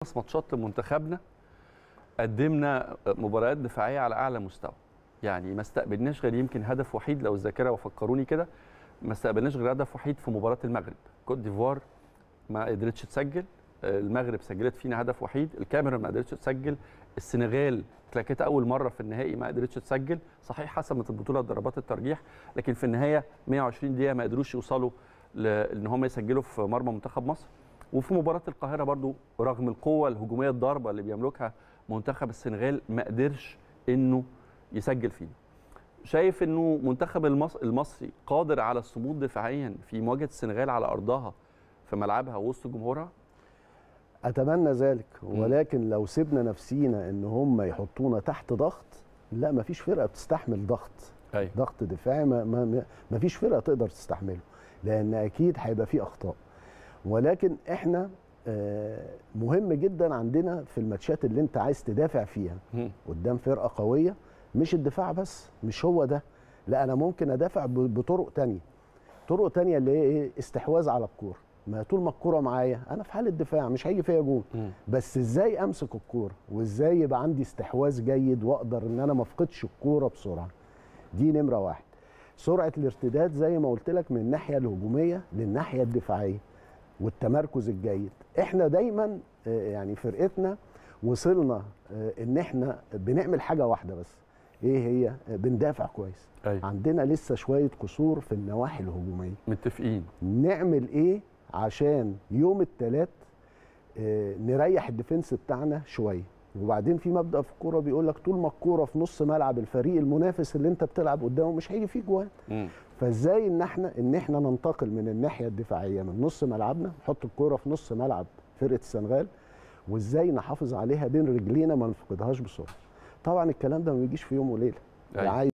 خمس ماتشات لمنتخبنا قدمنا مباريات دفاعيه على اعلى مستوى يعني ما استقبلناش غير يمكن هدف وحيد لو الذاكره وفكروني كده ما استقبلناش غير هدف وحيد في مباراه المغرب كوت ديفوار ما قدرتش تسجل المغرب سجلت فينا هدف وحيد الكاميرون ما قدرتش تسجل السنغال كانت اول مره في النهائي ما قدرتش تسجل صحيح حسمت البطوله ضربات الترجيح لكن في النهايه 120 دقيقه ما قدروش يوصلوا لان هم يسجلوا في مرمى منتخب مصر وفي مباراه القاهره برضو رغم القوه الهجوميه الضاربه اللي بيملكها منتخب السنغال ما قدرش انه يسجل فينا شايف انه منتخب المصري قادر على الصمود دفاعيا في مواجهه السنغال على ارضها في ملعبها وسط جمهورها اتمنى ذلك ولكن لو سيبنا نفسينا ان هم يحطونا تحت ضغط لا ما فيش فرقه بتستحمل ضغط أي. ضغط دفاعي ما, ما, ما فيش فرقه تقدر تستحمله لان اكيد هيبقى فيه اخطاء ولكن احنا مهم جدا عندنا في الماتشات اللي انت عايز تدافع فيها قدام فرقه قويه مش الدفاع بس مش هو ده لا انا ممكن ادافع بطرق تانية طرق تانية اللي هي ايه استحواذ على الكوره ما طول ما الكوره معايا انا في حاله دفاع مش هيجي فيا جول بس ازاي امسك الكوره وازاي يبقى عندي استحواذ جيد واقدر ان انا ما افقدش الكوره بسرعه دي نمره واحد سرعه الارتداد زي ما قلت لك من الناحيه الهجوميه للناحيه الدفاعيه والتمركز الجيد احنا دايما يعني فرقتنا وصلنا ان احنا بنعمل حاجه واحده بس ايه هي بندافع كويس أي. عندنا لسه شويه قصور في النواحي الهجوميه متفقين نعمل ايه عشان يوم الثلاث اه نريح الديفنس بتاعنا شويه وبعدين في مبدا في الكوره بيقول لك طول ما الكوره في نص ملعب الفريق المنافس اللي انت بتلعب قدامه مش هيجي فيه جوان فازاي ان احنا ان احنا ننتقل من الناحيه الدفاعيه من نص ملعبنا نحط الكوره في نص ملعب فرقه السنغال وازاي نحافظ عليها بين رجلينا ما نفقدهاش بسرعه طبعا الكلام ده ما بيجيش في يوم وليله أيوة.